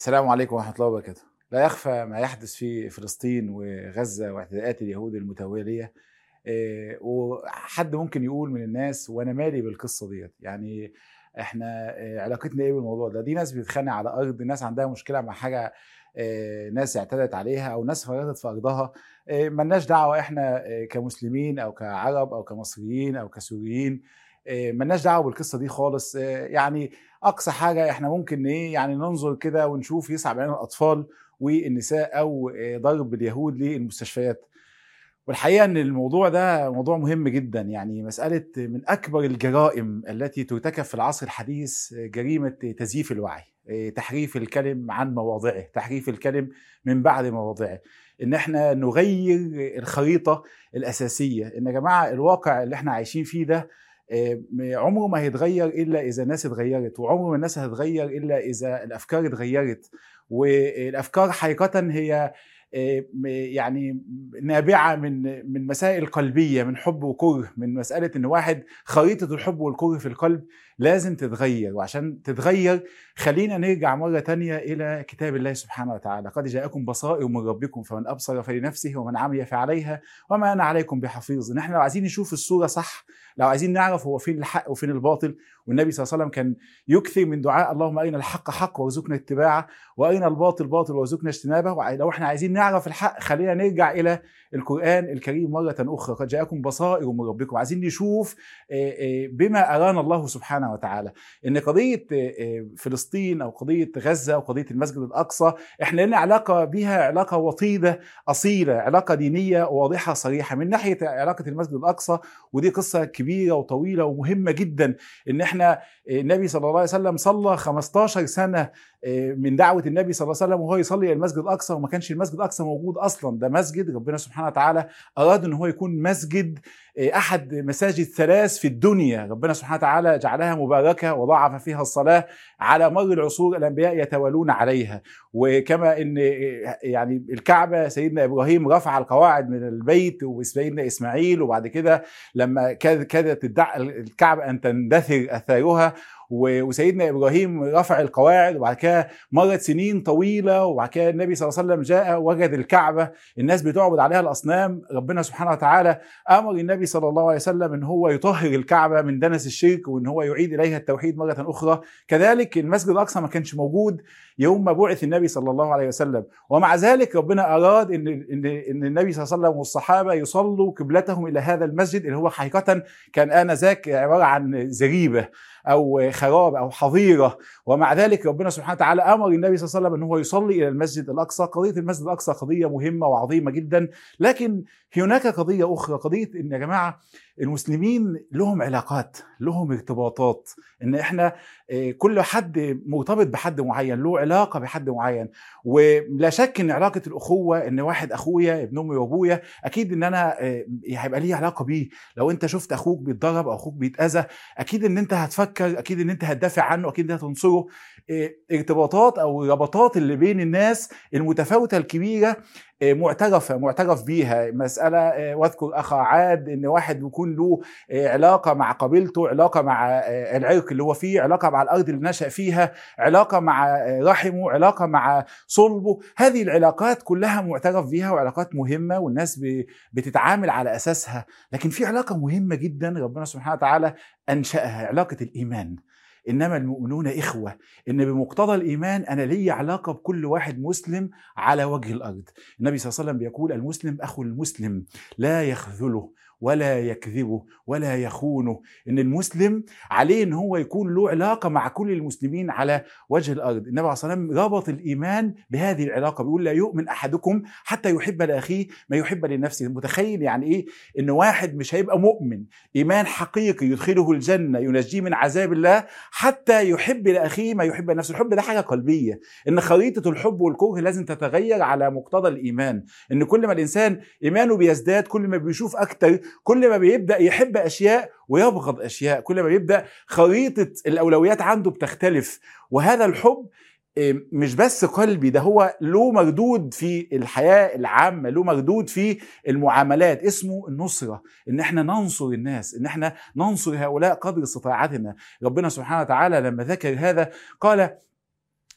السلام عليكم ورحمة الله وبركاته. لا يخفى ما يحدث في فلسطين وغزة واعتداءات اليهود المتوالية إيه، وحد ممكن يقول من الناس وانا مالي بالقصة ديت يعني احنا إيه، علاقتنا ايه بالموضوع ده دي ناس بتتخانق على ارض ناس عندها مشكلة مع حاجة إيه، ناس اعتدت عليها او ناس فرطت في ارضها ملناش دعوة احنا كمسلمين او كعرب او كمصريين او كسوريين ملناش دعوه بالقصه دي خالص يعني اقصى حاجه احنا ممكن ايه يعني ننظر كده ونشوف يصعب علينا الاطفال والنساء او ضرب اليهود للمستشفيات والحقيقه ان الموضوع ده موضوع مهم جدا يعني مساله من اكبر الجرائم التي ترتكب في العصر الحديث جريمه تزييف الوعي تحريف الكلم عن مواضعه تحريف الكلم من بعد مواضعه ان احنا نغير الخريطه الاساسيه ان يا جماعه الواقع اللي احنا عايشين فيه ده عمره ما هيتغير الا اذا الناس اتغيرت وعمره ما الناس هتتغير الا اذا الافكار اتغيرت والافكار حقيقه هي يعني نابعه من من مسائل قلبيه من حب وكره من مساله ان واحد خريطه الحب والكره في القلب لازم تتغير وعشان تتغير خلينا نرجع مرة تانية إلى كتاب الله سبحانه وتعالى قد جاءكم بصائر من ربكم فمن أبصر فلنفسه ومن عمي فعليها وما أنا عليكم بحفيظ نحن لو عايزين نشوف الصورة صح لو عايزين نعرف هو فين الحق وفين الباطل والنبي صلى الله عليه وسلم كان يكثر من دعاء اللهم أرنا الحق حق وارزقنا اتباعه وأرنا الباطل باطل وارزقنا اجتنابه لو احنا عايزين نعرف الحق خلينا نرجع إلى القرآن الكريم مرة أخرى قد جاءكم بصائر من ربكم عايزين نشوف بما أرانا الله سبحانه وتعالى إن قضية فلسطين أو قضية غزة أو قضية المسجد الأقصى إحنا لنا علاقة بها علاقة وطيدة أصيلة علاقة دينية واضحة صريحة من ناحية علاقة المسجد الأقصى ودي قصة كبيرة وطويلة ومهمة جدا إن إحنا النبي صلى الله عليه وسلم صلى 15 سنة من دعوة النبي صلى الله عليه وسلم وهو يصلي إلى المسجد الأقصى وما كانش المسجد الأقصى موجود أصلا ده مسجد ربنا سبحانه وتعالى أراد إن هو يكون مسجد احد مساجد ثلاث في الدنيا ربنا سبحانه وتعالى جعلها مباركه وضاعف فيها الصلاه على مر العصور الانبياء يتوالون عليها وكما ان يعني الكعبه سيدنا ابراهيم رفع القواعد من البيت وسيدنا اسماعيل وبعد كده لما كادت الكعبه ان تندثر اثارها وسيدنا ابراهيم رفع القواعد وبعد كده مرت سنين طويله وبعد كده النبي صلى الله عليه وسلم جاء وجد الكعبه الناس بتعبد عليها الاصنام ربنا سبحانه وتعالى امر النبي صلى الله عليه وسلم ان هو يطهر الكعبه من دنس الشرك وان هو يعيد اليها التوحيد مره اخرى كذلك المسجد الاقصى ما كانش موجود يوم ما بعث النبي صلى الله عليه وسلم ومع ذلك ربنا اراد ان ان ان النبي صلى الله عليه وسلم والصحابه يصلوا قبلتهم الى هذا المسجد اللي هو حقيقه كان انذاك عباره عن زريبه او خراب او حظيره ومع ذلك ربنا سبحانه وتعالى امر النبي صلى الله عليه وسلم ان هو يصلي الى المسجد الاقصى قضيه المسجد الاقصى قضيه مهمه وعظيمه جدا لكن هناك قضيه اخرى قضيه ان يا جماعه المسلمين لهم علاقات لهم ارتباطات ان احنا كل حد مرتبط بحد معين له علاقه بحد معين ولا شك ان علاقه الاخوه ان واحد اخويا ابن امي وابويا اكيد ان انا هيبقى لي علاقه بيه لو انت شفت اخوك بيتضرب او اخوك بيتاذى اكيد ان انت هتفكر اكيد ان انت هتدافع عنه اكيد انت هتنصره ارتباطات او ربطات اللي بين الناس المتفاوته الكبيره معترفة معترف بيها مسألة واذكر أخا عاد إن واحد بيكون له علاقة مع قبيلته علاقة مع العرق اللي هو فيه علاقة مع الأرض اللي نشأ فيها علاقة مع رحمه علاقة مع صلبه هذه العلاقات كلها معترف بيها وعلاقات مهمة والناس بتتعامل على أساسها لكن في علاقة مهمة جدا ربنا سبحانه وتعالى أنشأها علاقة الإيمان انما المؤمنون اخوه ان بمقتضى الايمان انا لي علاقه بكل واحد مسلم على وجه الارض النبي صلى الله عليه وسلم بيقول المسلم اخو المسلم لا يخذله ولا يكذبه ولا يخونه ان المسلم عليه ان هو يكون له علاقه مع كل المسلمين على وجه الارض النبي عليه الصلاه والسلام ربط الايمان بهذه العلاقه بيقول لا يؤمن احدكم حتى يحب لاخيه ما يحب لنفسه متخيل يعني ايه ان واحد مش هيبقى مؤمن ايمان حقيقي يدخله الجنه ينجيه من عذاب الله حتى يحب لاخيه ما يحب لنفسه الحب ده حاجه قلبيه ان خريطه الحب والكره لازم تتغير على مقتضى الايمان ان كل ما الانسان ايمانه بيزداد كل ما بيشوف اكتر كل ما بيبدا يحب اشياء ويبغض اشياء كل ما بيبدا خريطه الاولويات عنده بتختلف وهذا الحب مش بس قلبي ده هو له مردود في الحياة العامة له مردود في المعاملات اسمه النصرة ان احنا ننصر الناس ان احنا ننصر هؤلاء قدر استطاعتنا ربنا سبحانه وتعالى لما ذكر هذا قال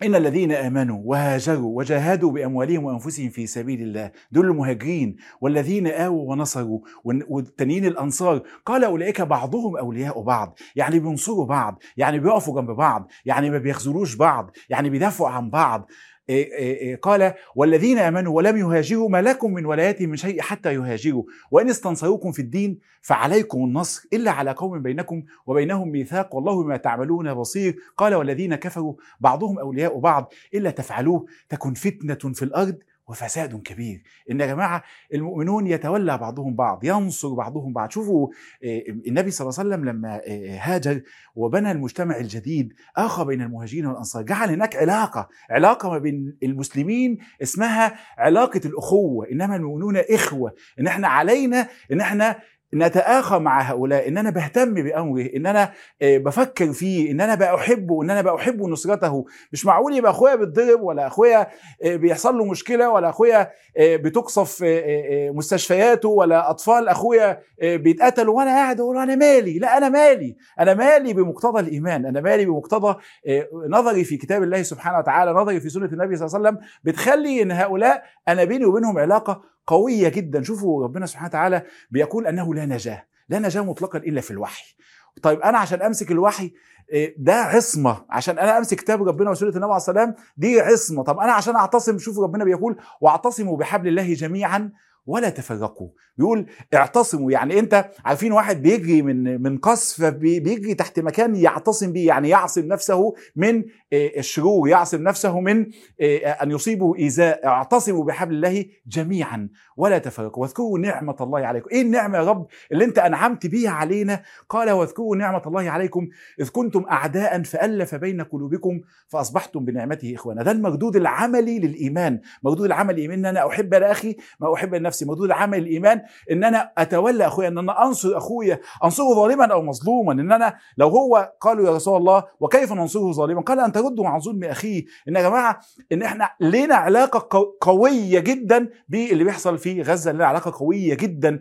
إن الذين آمنوا وهاجروا وجاهدوا بأموالهم وأنفسهم في سبيل الله دول المهاجرين والذين آووا ونصروا والتانيين الأنصار قال أولئك بعضهم أولياء بعض يعني بينصروا بعض يعني بيقفوا جنب بعض يعني ما بيخذلوش بعض يعني بيدافعوا عن بعض إيه، إيه، إيه، قال والذين امنوا ولم يهاجروا ما لكم من ولايتهم من شيء حتى يهاجروا وان استنصروكم في الدين فعليكم النصر الا على قوم بينكم وبينهم ميثاق والله بما تعملون بصير قال والذين كفروا بعضهم اولياء بعض الا تفعلوه تكن فتنه في الارض وفساد كبير ان يا جماعه المؤمنون يتولى بعضهم بعض ينصر بعضهم بعض شوفوا آه، النبي صلى الله عليه وسلم لما آه، هاجر وبنى المجتمع الجديد اخى بين المهاجرين والانصار جعل هناك علاقه علاقه ما بين المسلمين اسمها علاقه الاخوه انما المؤمنون اخوه ان احنا علينا ان احنا نتآخى مع هؤلاء ان انا بهتم بامره ان انا آه، بفكر فيه ان انا بأحبه ان انا بأحب نصرته مش معقول يبقى اخويا بيتضرب ولا اخويا آه، بيحصل له مشكله ولا اخويا آه، بتقصف مستشفياته ولا اطفال اخويا بيتقتلوا وانا قاعد اقول انا مالي لا انا مالي انا مالي بمقتضى الايمان انا مالي بمقتضى نظري في كتاب الله سبحانه وتعالى نظري في سنه النبي صلى الله عليه وسلم بتخلي ان هؤلاء انا بيني وبينهم علاقه قويه جدا شوفوا ربنا سبحانه وتعالى بيقول انه لا نجاه لا نجاه مطلقا الا في الوحي طيب انا عشان امسك الوحي إيه، ده عصمه عشان انا امسك كتاب ربنا وسوره النبي عليه السلام دي عصمه طب انا عشان اعتصم شوفوا ربنا بيقول واعتصموا بحبل الله جميعا ولا تفرقوا بيقول اعتصموا يعني انت عارفين واحد بيجري من من قصف بيجري تحت مكان يعتصم به يعني يعصم نفسه من آه، الشرور يعصم نفسه من آه، ان يصيبه ايذاء اعتصموا بحبل الله جميعا ولا تفرقوا واذكروا نعمه الله عليكم ايه النعمه يا رب اللي انت انعمت بيها علينا قال واذكروا نعمه الله عليكم اذ كنتم اعداء فالف بين قلوبكم فاصبحتم بنعمته اخوانا ده المردود العملي للايمان مردود العملي ان انا احب لاخي ما احب لنفسي مردود العملي الايمان ان انا اتولى اخويا ان انا انصر اخويا انصره ظالما او مظلوما ان انا لو هو قالوا يا رسول الله وكيف ننصره ظالما قال ان تردوا عن ظلم اخيه ان يا جماعه ان احنا لنا علاقه قويه جدا باللي بيحصل في غزه لنا علاقه قويه جدا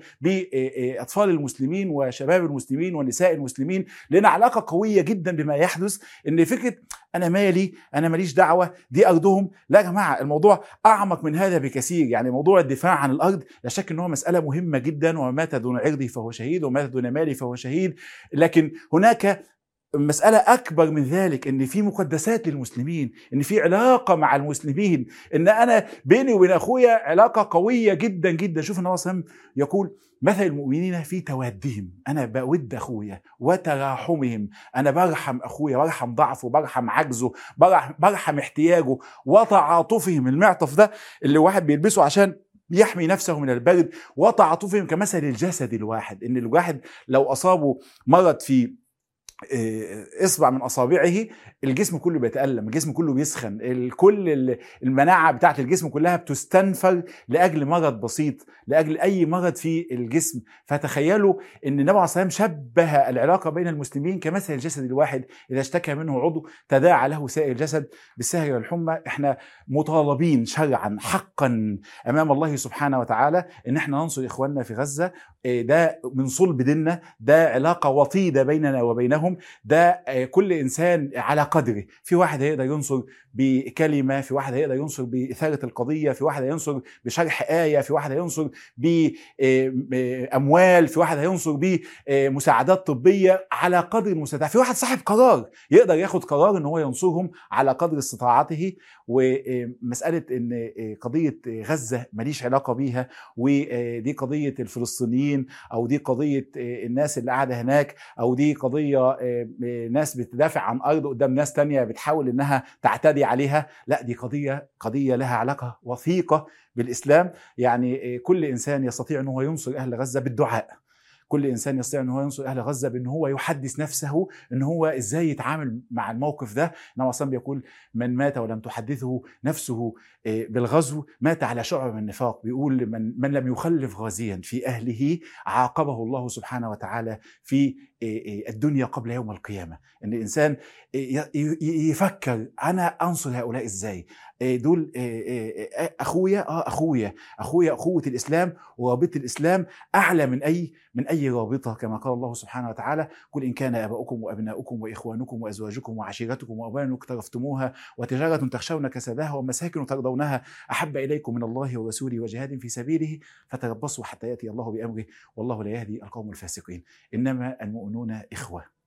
باطفال المسلمين وشباب المسلمين ونساء المسلمين لنا علاقه قويه جدا بما يحدث ان فكره انا مالي انا ماليش دعوه دي ارضهم لا يا جماعه الموضوع اعمق من هذا بكثير يعني موضوع الدفاع عن الارض لا شك ان هو مساله مهمه جدا ومات دون عرضي فهو شهيد ومات دون مالي فهو شهيد لكن هناك مسألة أكبر من ذلك إن في مقدسات للمسلمين، إن في علاقة مع المسلمين، إن أنا بيني وبين أخويا علاقة قوية جدا جدا، شوف النبي صلى يقول مثل المؤمنين في توادهم، أنا بود أخويا وتراحمهم، أنا برحم أخويا، برحم ضعفه، برحم عجزه، برحم, برحم احتياجه، وتعاطفهم، المعطف ده اللي واحد بيلبسه عشان يحمي نفسه من البرد وتعاطفهم كمثل الجسد الواحد ان الواحد لو اصابه مرض في آه، اصبع من اصابعه الجسم كله بيتالم الجسم كله بيسخن كل المناعه بتاعت الجسم كلها بتستنفر لاجل مرض بسيط لاجل اي مرض في الجسم فتخيلوا ان النبي عليه الصلاه والسلام شبه العلاقه بين المسلمين كمثل الجسد الواحد اذا اشتكى منه عضو تداعى له سائر الجسد بالسهر والحمى احنا مطالبين شرعا حقا امام الله سبحانه وتعالى ان احنا ننصر اخواننا في غزه آه، ده من صلب ديننا ده علاقه وطيده بيننا وبينهم ده آه، كل انسان على قدره في واحد هيقدر ينصر بكلمه في واحد هيقدر ينصر باثاره القضيه في واحد هينصر بشرح ايه في واحد هينصر باموال في واحد هينصر بمساعدات طبيه على قدر المستطاع في واحد صاحب قرار يقدر ياخد قرار ان هو ينصرهم على قدر استطاعته ومساله ان قضيه غزه ماليش علاقه بيها ودي قضيه الفلسطينيين او دي قضيه الناس اللي قاعده هناك او دي قضيه ناس بتدافع عن ارض قدام ناس تانية بتحاول انها تعتدي عليها لا دي قضيه قضيه لها علاقه وثيقه بالاسلام يعني كل انسان يستطيع ان هو ينصر اهل غزه بالدعاء كل انسان يستطيع ان هو ينصر اهل غزه بان هو يحدث نفسه ان هو ازاي يتعامل مع الموقف ده النبي صلى بيقول من مات ولم تحدثه نفسه آه، بالغزو مات على شعب من النفاق بيقول من من لم يخلف غازيا في اهله عاقبه الله سبحانه وتعالى في الدنيا قبل يوم القيامه ان الانسان يفكر انا انصر هؤلاء ازاي دول اخويا اه اخويا اخويا اخوه الاسلام ورابطه الاسلام اعلى من اي من اي رابطه كما قال الله سبحانه وتعالى قل ان كان اباؤكم وابناؤكم واخوانكم وازواجكم وعشيرتكم واموال اقترفتموها وتجاره تخشون كسادها ومساكن ترضونها احب اليكم من الله ورسوله وجهاد في سبيله فتربصوا حتى ياتي الله بامره والله لا يهدي القوم الفاسقين انما المؤمنون اخوه